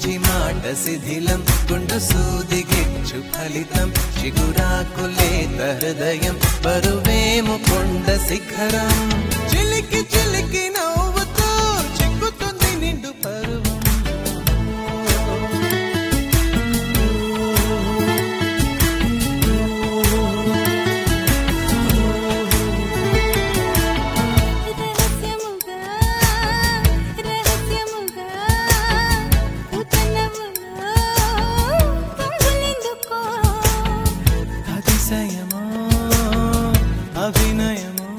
విడిచి మాట శిథిలం గుండు సూదిగిచ్చు ఫలితం చిగురాకులేత హృదయం బరువేము కొండ శిఖరం చిలికి చిలికి నవ్వుతూ చిక్కుతుంది నిండు పరువం రహస్యముగా రహస్యముగా ఉతనములో పొంగులెందుకో అతిశయమో అభినయమో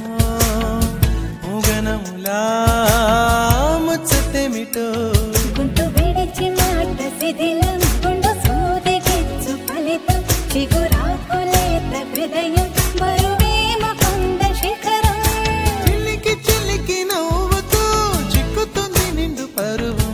ముగనములా ముచ్చటేమిటో గుంటు విడిచి మాట శిథిలం గుండు సూదిగిచ్చు ఫలితం చిగురాకులేత హృదయం బరువేమ కొండ శిఖరం చిలికి చిలికి నవ్వుతూ చిక్కుతుంది నిండు పరువం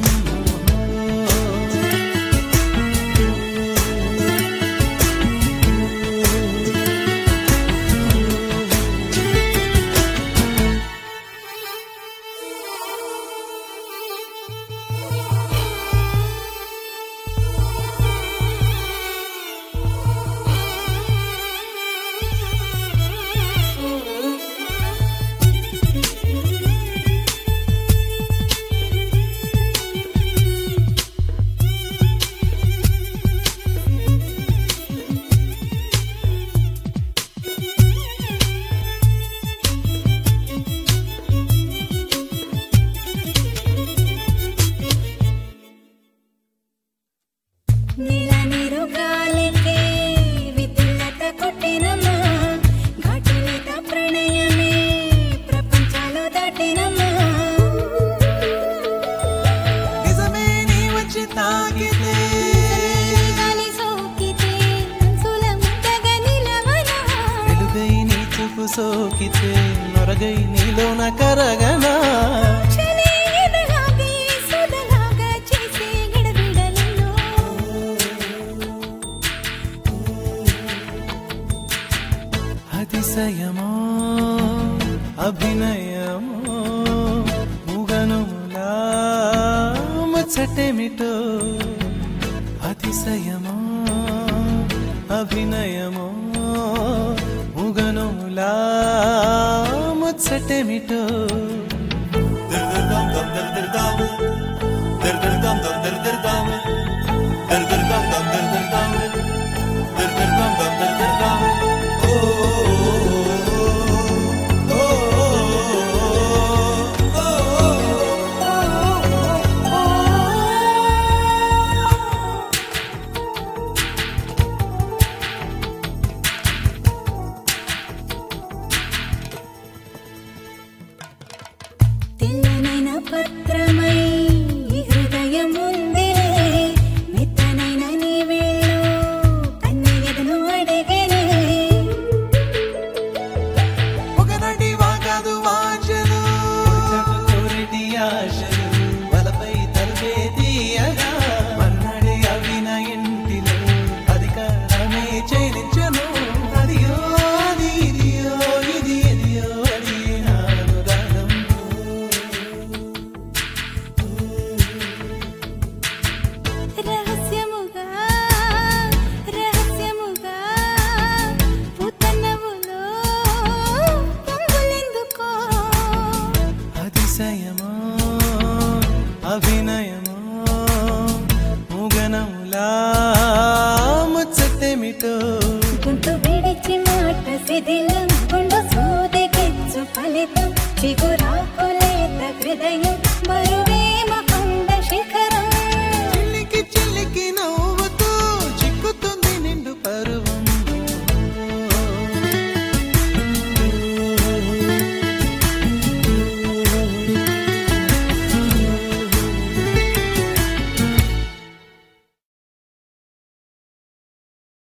నీల నీరు గాలికే విద్యుల్లత కొట్టినమ్మా ఘాటులేత ప్రణయమే ప్రపంచాలు దాటినమ్మా నిజమే నీ వచ్చి తాకితే గాలి సోకితే మనసుల ముద్దగా నిలవనా వెలుగై నీ చూపు సోకితే నొరగై నీలోన కరగనా క్షణే ఎదగాగే సుధలాగా చేసే గడబిడలలో అతిశయమో అభినయమో ముగనుములా ముచ్చటేమిటో అతిశయమో అభినయమో ముగనుములా ముచ్చటేమిటో తెల్లనైన పత్రమై ఈ హృదయం ఉందిలే మెత్తనైన నీ వేళ్ళు కన్నయ్యదను అడగనే ఒకనాటి వాగాదు వాంఛలు పొడిచాటు కోరిటి ఆశలు వలపై తలుపే తీయగా మన్నాడే అవిన ఇంటిలో అధికారమే చేయించను అదియో అది ఇదియో ఇది ఎదియో అది నానురాగం రహస్యముగా రహస్యముగా పుతనములో పొంగులెందుకో అతిశయమో అభినయమో ముగనములా ముచ్చటేమిటో గుంటు విడిచి మాట శిథిలం గుండు సూదికిచ్చు ఫలితం చిగురాకులేత హృదయం